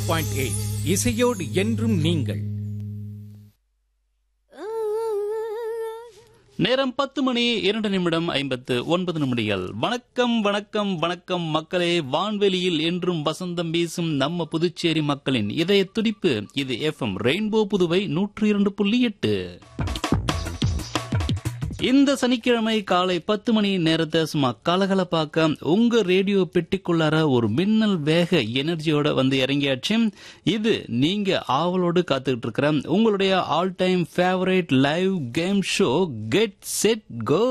point eight இசையோடு என்றும் நீங்கள் நேரம் பத்து மணி இரண்டு நிமிடம் ஐம்பத்து ஒன்பது நிமிடங்கள் வணக்கம் வணக்கம் வணக்கம் மக்களே வான்வெளியில் என்றும் வசந்தம் வீசும் நம்ம புதுச்சேரி மக்களின் இதய துடிப்பு இது எஃப்எம் ரெயின்போ புதுவை நூற்றி இரண்டு புள்ளி எட்டு இந்த சனிக்கிழமை காலை பத்து மணி நேரத்தை சும்மா கலகலப்பாக்க உங்க ரேடியோ பெட்டிக்குள்ளார ஒரு மின்னல் வேக எனர்ஜியோட வந்து இறங்கியாச்சு இது நீங்க ஆவலோடு காத்துக்கிட்டு இருக்கிற உங்களுடைய all time favourite live game show get set go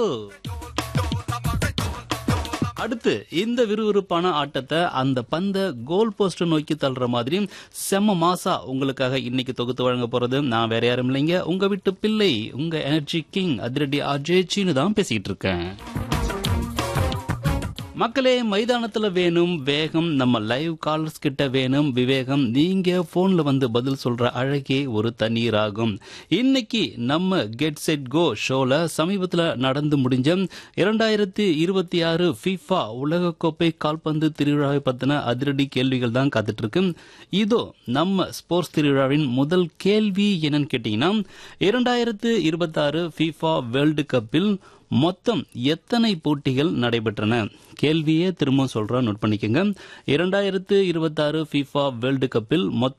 அடுத்து இந்த விறுவிறுப்பான ஆட்டத்தை அந்த பந்த கோல் போஸ்ட் நோக்கி தள்ளுற மாதிரி செம்ம மாசா உங்களுக்காக இன்னைக்கு தொகுத்து வழங்க போறது நான் வேற யாரும் இல்லைங்க உங்க வீட்டு பிள்ளை உங்க எனர்ஜி கிங் அதிரடி அஜய்ச்சின்னு தான் பேசிக்கிட்டு இருக்கேன் மக்களே மைதானத்துல வேணும் வேகம் நம்ம லைவ் காலர்ஸ் கிட்ட வேணும் விவேகம் நீங்க போன்ல வந்து பதில் சொல்ற அழகே ஒரு தண்ணீராகும் இன்னைக்கு நம்ம கெட் செட் கோ ஷோல சமீபத்துல நடந்து முடிஞ்ச இரண்டாயிரத்தி இருபத்தி ஆறு FIFA உலகக்கோப்பை கால்பந்து திருவிழாவை பத்தின அதிரடி கேள்விகள் தான் காத்துட்டு இருக்கு இதோ நம்ம ஸ்போர்ட்ஸ் திருவிழாவின் முதல் கேள்வி என்னன்னு கேட்டீங்கன்னா இரண்டாயிரத்து இருபத்தாறு FIFA வேர்ல்டு கப்பில் மொத்தம் எத்தனை போட்டிகள் நடைபெற்றன கேள்வியே திரும்ப சொல்றேன் நோட் பண்ணிக்கோங்க இரண்டாயிரத்து இருபத்தாறு FIFA வேர்ல்டு கப்பில் மொத்தம்